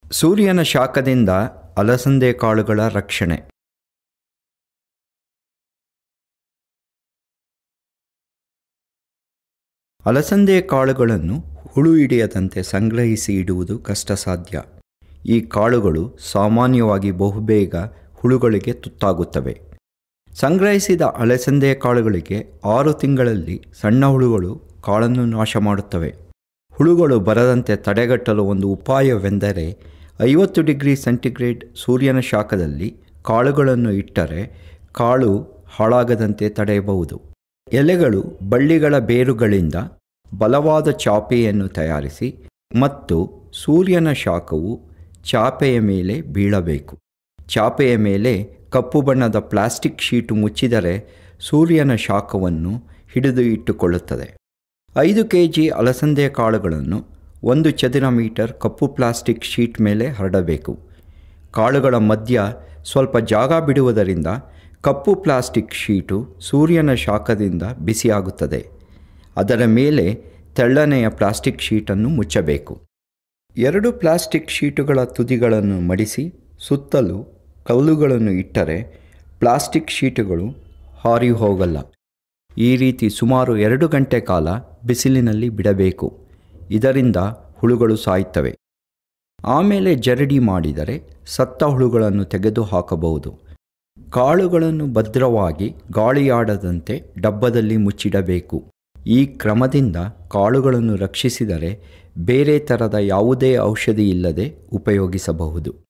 ಸೂರ್ಯನ ಶಾಖದಿಂದ ಅಲಸಂದೆ ಕಾಳುಗಳ ರಕ್ಷಣೆ ಅಲಸಂದೆ ಕಾಳುಗಳನ್ನು ಹುಳು ಹಿಡಿಯದಂತೆ ಸಂಗ್ರಹಿಸಿ ಇಡುವುದು ಕಷ್ಟ ಸಾಧ್ಯ ಈ ಕಾಳುಗಳು ಸಾಮಾನ್ಯವಾಗಿ ಬಹುಬೇಗ ಹುಳುಗಳಿಗೆ ತುತ್ತಾಗುತ್ತವೆ ಸಂಗ್ರಹಿಸಿದ ಅಲಸಂದೆ ಕಾಳುಗಳಿಗೆ ಆರು ತಿಂಗಳಲ್ಲಿ ಸಣ್ಣ ಹುಳುಗಳು ಕಾಳನ್ನು ನಾಶ ಮಾಡುತ್ತವೆ ಹುಳುಗಳು ಬರದಂತೆ ತಡೆಗಟ್ಟಲು ಒಂದು ಉಪಾಯವೆಂದರೆ ಐವತ್ತು ಡಿಗ್ರಿ ಸೆಂಟಿಗ್ರೇಡ್ ಸೂರ್ಯನ ಶಾಖದಲ್ಲಿ ಕಾಳುಗಳನ್ನು ಇಟ್ಟರೆ ಕಾಳು ಹಾಳಾಗದಂತೆ ತಡೆಯಬಹುದು ಎಲೆಗಳು ಬಳ್ಳಿಗಳ ಬೇರುಗಳಿಂದ ಬಲವಾದ ಚಾಪೆಯನ್ನು ತಯಾರಿಸಿ ಮತ್ತು ಸೂರ್ಯನ ಶಾಖವು ಚಾಪೆಯ ಮೇಲೆ ಬೀಳಬೇಕು ಚಾಪೆಯ ಮೇಲೆ ಕಪ್ಪು ಬಣ್ಣದ ಪ್ಲಾಸ್ಟಿಕ್ ಶೀಟು ಮುಚ್ಚಿದರೆ ಸೂರ್ಯನ ಶಾಖವನ್ನು ಹಿಡಿದು ಇಟ್ಟುಕೊಳ್ಳುತ್ತದೆ ಐದು ಕೆ ಜಿ ಅಲಸಂದೆ ಕಾಳುಗಳನ್ನು ಒಂದು ಚದರ ಮೀಟರ್ ಕಪ್ಪು ಪ್ಲಾಸ್ಟಿಕ್ ಶೀಟ್ ಮೇಲೆ ಹರಡಬೇಕು ಕಾಳುಗಳ ಮಧ್ಯ ಸ್ವಲ್ಪ ಜಾಗ ಬಿಡುವುದರಿಂದ ಕಪ್ಪು ಪ್ಲಾಸ್ಟಿಕ್ ಶೀಟು ಸೂರ್ಯನ ಶಾಖದಿಂದ ಬಿಸಿಯಾಗುತ್ತದೆ ಅದರ ಮೇಲೆ ತೆಳ್ಳನೆಯ ಪ್ಲಾಸ್ಟಿಕ್ ಶೀಟನ್ನು ಮುಚ್ಚಬೇಕು ಎರಡು ಪ್ಲಾಸ್ಟಿಕ್ ಶೀಟುಗಳ ತುದಿಗಳನ್ನು ಮಡಿಸಿ ಸುತ್ತಲೂ ಕಲ್ಲುಗಳನ್ನು ಇಟ್ಟರೆ ಪ್ಲಾಸ್ಟಿಕ್ ಶೀಟುಗಳು ಹಾರಿ ಹೋಗಲ್ಲ ಈ ರೀತಿ ಸುಮಾರು ಎರಡು ಗಂಟೆ ಕಾಲ ಬಿಸಿಲಿನಲ್ಲಿ ಬಿಡಬೇಕು ಇದರಿಂದ ಹುಳುಗಳು ಸಾಯುತ್ತವೆ ಆಮೇಲೆ ಜರಡಿ ಮಾಡಿದರೆ ಸತ್ತ ಹುಳುಗಳನ್ನು ತೆಗೆದು ಹಾಕಬಹುದು ಕಾಳುಗಳನ್ನು ಭದ್ರವಾಗಿ ಗಾಳಿಯಾಡದಂತೆ ಡಬ್ಬದಲ್ಲಿ ಮುಚ್ಚಿಡಬೇಕು ಈ ಕ್ರಮದಿಂದ ಕಾಳುಗಳನ್ನು ರಕ್ಷಿಸಿದರೆ ಬೇರೆ ಥರದ ಯಾವುದೇ ಔಷಧಿ ಇಲ್ಲದೆ ಉಪಯೋಗಿಸಬಹುದು